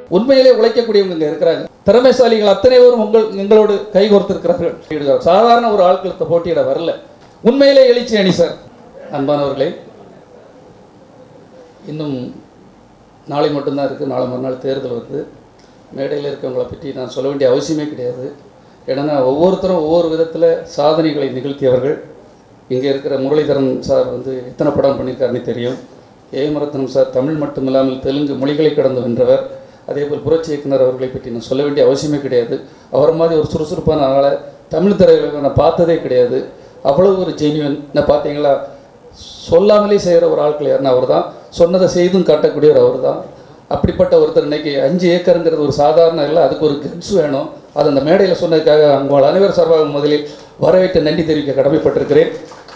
உண்மையிலே உழைக்கக்கூடியவங்க இங்க இருக்கிறாங்க திறமைசாலிகள் அத்தனை பேரும் உங்கள் எங்களோடு கைகோர்த்திருக்கிறார்கள் சாதாரண ஒரு ஆட்களத்தை போட்டியிட வரல உண்மையிலே எழுச்சி அணி சார் அன்பானவர்களே இன்னும் நாளை மட்டும்தான் இருக்குது நாளை மறுநாள் தேர்தல் வருது மேடையில் இருக்கவங்களை பற்றி நான் சொல்ல வேண்டிய அவசியமே கிடையாது ஏன்னா ஒவ்வொருத்தரும் ஒவ்வொரு விதத்தில் சாதனைகளை நிகழ்த்தியவர்கள் இங்கே இருக்கிற முரளிதரன் சார் வந்து எத்தனை படம் பண்ணியிருக்காருன்னு தெரியும் ஏமரத்னம் சார் தமிழ் மட்டுமில்லாமல் தெலுங்கு மொழிகளை கடந்து வென்றவர் அதேபோல் புரட்சி இயக்குனர் அவர்களை பற்றி நான் சொல்ல வேண்டிய அவசியமே கிடையாது அவர் மாதிரி ஒரு சுறுசுறுப்பான ஆளை தமிழ் திரையுலக நான் பார்த்ததே கிடையாது அவ்வளவு ஒரு ஜெனியன் நான் பார்த்தீங்களா சொல்லாமலே செய்கிற ஒரு ஆட்கள் யாருன்னா அவர் தான் சொன்னதை செய்தும் காட்டக்கூடியவர் அவர் தான் அப்படிப்பட்ட ஒருத்தர் இன்னைக்கு அஞ்சு ஏக்கருங்கிறது ஒரு சாதாரண இல்லை அதுக்கு ஒரு கட்ஸ் வேணும் அது அந்த மேடையில் சொன்னதுக்காக உங்கள் அனைவர் சார்பாக முதலில் வரவேற்று நன்றி தெரிவிக்க கடமைப்பட்டிருக்கிறேன்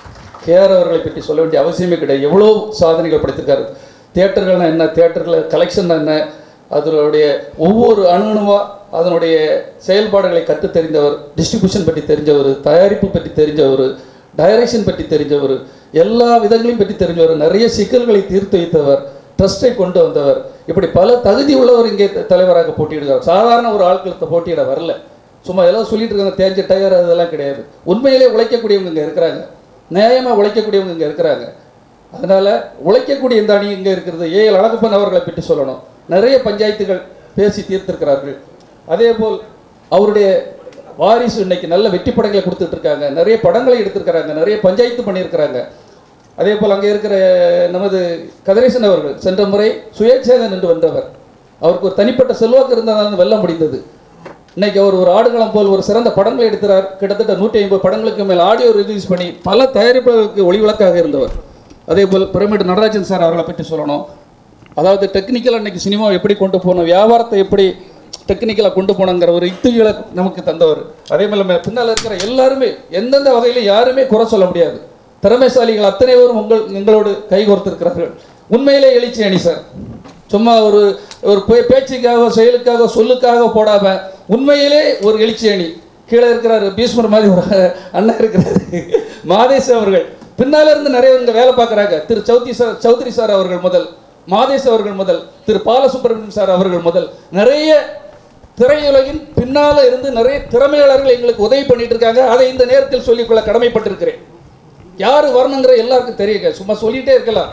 கேஆர் அவர்களை பற்றி சொல்ல வேண்டிய அவசியமே கிடையாது எவ்வளோ சாதனைகள் படைத்திருக்காரு தியேட்டர்கள்னா என்ன தியேட்டர்களில் கலெக்ஷன் என்ன அதனுடைய ஒவ்வொரு அணுவணுவா அதனுடைய செயல்பாடுகளை கற்றுத் தெரிந்தவர் டிஸ்ட்ரிபியூஷன் பற்றி தெரிஞ்சவர் தயாரிப்பு பற்றி தெரிஞ்சவர் டைரக்ஷன் பற்றி தெரிஞ்சவர் எல்லா விதங்களையும் பற்றி தெரிஞ்சவர் நிறைய சிக்கல்களை தீர்த்து வைத்தவர் ட்ரஸ்ட்டை கொண்டு வந்தவர் இப்படி பல தகுதி உள்ளவர் இங்கே த- தலைவராக போட்டியிடுகிறார் சாதாரண ஒரு ஆட்களத்தை போட்டியிட வரல சும்மா எல்லாம் சொல்லிட்டு இருக்காங்க தேஞ்ச டயர் அதெல்லாம் கிடையாது உண்மையிலே உழைக்கக்கூடியவங்க இங்கே இருக்கிறாங்க நியாயமாக உழைக்கக்கூடியவங்க இங்கே இருக்கிறாங்க அதனால உழைக்கக்கூடிய இந்த அணி இங்கே இருக்கிறது ஏஎல் அழகப்பன் அவர்களை பற்றி சொல்லணும் நிறைய பஞ்சாயத்துகள் பேசி தீர்த்திருக்கிறார்கள் அதேபோல் அவருடைய வாரிசு இன்னைக்கு நல்ல வெற்றி படங்களை கொடுத்துட்டு இருக்காங்க நிறைய படங்களை எடுத்திருக்கிறாங்க நிறைய பஞ்சாயத்து பண்ணியிருக்கிறாங்க அதே போல் அங்கே இருக்கிற நமது கதிரேசன் அவர்கள் சென்ற முறை சுயேட்சையாக நின்று வென்றவர் அவருக்கு ஒரு தனிப்பட்ட செல்வாக்கு இருந்தால் வெல்ல முடிந்தது இன்னைக்கு அவர் ஒரு ஆடுகளம் போல் ஒரு சிறந்த படங்களை எடுக்கிறார் கிட்டத்தட்ட நூற்றி ஐம்பது படங்களுக்கு மேல் ஆடியோ ரிலீஸ் பண்ணி பல தயாரிப்பாளர்களுக்கு ஒளிவிளக்காக இருந்தவர் அதே போல் பிரமிட் நடராஜன் சார் அவர்களை பற்றி சொல்லணும் அதாவது டெக்னிக்கலாக இன்னைக்கு சினிமா எப்படி கொண்டு போகணும் வியாபாரத்தை எப்படி டெக்னிக்கலாக கொண்டு போனங்கிற ஒரு யுக்திகளை நமக்கு தந்தவர் அதே மாதிரி பின்னால் இருக்கிற எல்லாருமே எந்தெந்த வகையிலும் யாருமே குறை சொல்ல முடியாது திறமைசாலிகள் அத்தனை பேரும் உங்கள் எங்களோடு கைகோர்த்திருக்கிறார்கள் உண்மையிலே எழுச்சி அணி சார் சும்மா ஒரு ஒரு பே- பேச்சுக்காக செயலுக்காக சொல்லுக்காக போடாம உண்மையிலே ஒரு எழுச்சி அணி கீழே இருக்கிறாரு பீஸ்மர் மாதிரி ஒரு அண்ணன் இருக்கிறாரு மாதேஷ் அவர்கள் பின்னால இருந்து நிறைய இங்க வேலை பார்க்குறாங்க திரு சௌத்ரி சார் சௌத்ரி சார் அவர்கள் முதல் மாதேஷ் அவர்கள் முதல் திரு பாலசுப்ரமணியம் சார் அவர்கள் முதல் நிறைய திரையுலகின் பின்னால இருந்து நிறைய திறமையாளர்கள் எங்களுக்கு உதவி பண்ணிட்டு இருக்காங்க அதை இந்த நேரத்தில் சொல்லிக்கொள்ள கடமைப்பட்டிருக்கிறேன் யார் வரணுங்கிற எல்லாருக்கும் தெரியுங்க சும்மா சொல்லிட்டே இருக்கலாம்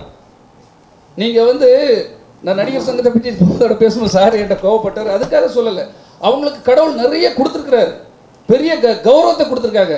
நீங்க வந்து நான் நடிகர் சங்கத்தை பற்றி போதோட பேசும்போது சார் என்கிட்ட கோவப்பட்டார் அதுக்காக சொல்லலை அவங்களுக்கு கடவுள் நிறைய கொடுத்துருக்கிறாரு பெரிய க கௌரவத்தை கொடுத்துருக்காங்க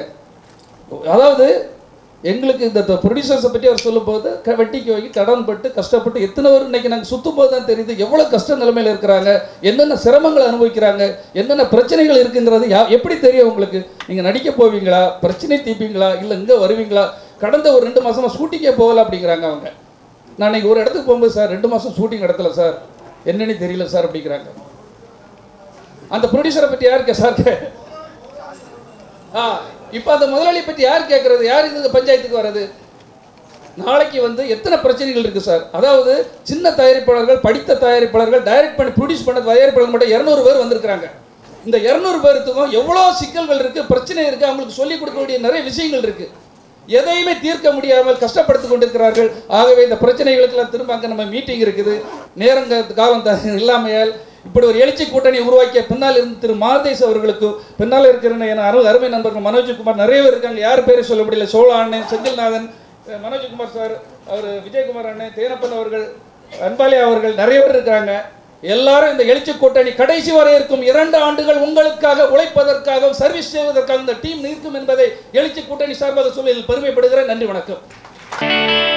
அதாவது எங்களுக்கு இந்த ப்ரொடியூசர்ஸை பற்றி அவர் சொல்லும்போது க வெட்டிக்கு வாங்கி கடன் பட்டு கஷ்டப்பட்டு எத்தனை பேர் இன்னைக்கு நாங்கள் சுற்றும் போது தான் தெரியுது எவ்வளோ கஷ்ட நிலைமையில் இருக்கிறாங்க என்னென்ன சிரமங்களை அனுபவிக்கிறாங்க என்னென்ன பிரச்சனைகள் இருக்குங்கிறது யா எப்படி தெரியும் உங்களுக்கு நீங்கள் நடிக்க போவீங்களா பிரச்சனை தீர்ப்பீங்களா இல்லை இங்கே வருவீங்களா கடந்த ஒரு ரெண்டு மாசமா ஷூட்டிங்கே போகல அப்படிங்கிறாங்க அவங்க நான் இன்னைக்கு ஒரு இடத்துக்கு போகும்போது சார் ரெண்டு மாதம் ஷூட்டிங் நடத்தல சார் என்னன்னு தெரியல சார் அப்படிங்கிறாங்க அந்த ப்ரொடியூசரை பற்றி யாருக்கு சார் கே- ஆ இப்போ அந்த முதலாளி பற்றி யார் கேட்கறது யார் இந்த பஞ்சாயத்துக்கு வர்றது நாளைக்கு வந்து எத்தனை பிரச்சனைகள் இருக்கு சார் அதாவது சின்ன தயாரிப்பாளர்கள் படித்த தயாரிப்பாளர்கள் டைரக்ட் பண்ணி ப்ரொடியூஸ் பண்ண தயாரிப்பாளர்கள் மட்டும் இரநூறு பேர் வந்திருக்கிறாங்க இந்த இரநூறு பேருத்துக்கும் எவ்வளோ சிக்கல்கள் இருக்கு பிரச்சனை இருக்கு அவங்களுக்கு சொல்லிக் கொடுக்க வேண்டிய நிறைய விஷயங்கள் இருக்கு எதையுமே தீர்க்க முடியாமல் கஷ்டப்படுத்தி கொண்டிருக்கிறார்கள் ஆகவே இந்த பிரச்சனைகளுக்கெல்லாம் திரும்ப அங்கே நம்ம மீட்டிங் இருக்குது நேரங்க காலம் த- இல்லாமையால் இப்படி ஒரு எழுச்சி கூட்டணி உருவாக்கிய பின்னால் இருந்து திரு மாதேஷ் அவர்களுக்கும் பின்னால் இருக்கிற என் அரு அருமை நண்பர்கள் மனோஜ்குமார் நிறைய பேர் இருக்காங்க யார் பேரை சொல்ல முடியல சோழ அண்ணன் செந்தில்நாதன் அஹ் மனோஜ்குமார் சார் அவர் விஜயகுமார் அண்ணன் தேனப்பன் அவர்கள் அன்பாலியா அவர்கள் நிறைய பேர் இருக்காங்க எல்லாரும் இந்த எழுச்சி கூட்டணி கடைசி வரை இருக்கும் இரண்டு ஆண்டுகள் உங்களுக்காக உழைப்பதற்காக சர்வீஸ் செய்வதற்காக இந்த டீம் நிற்கும் என்பதை எழுச்சி கூட்டணி சார்பாக சொல்லி பெருமைப்படுகிறேன் நன்றி வணக்கம்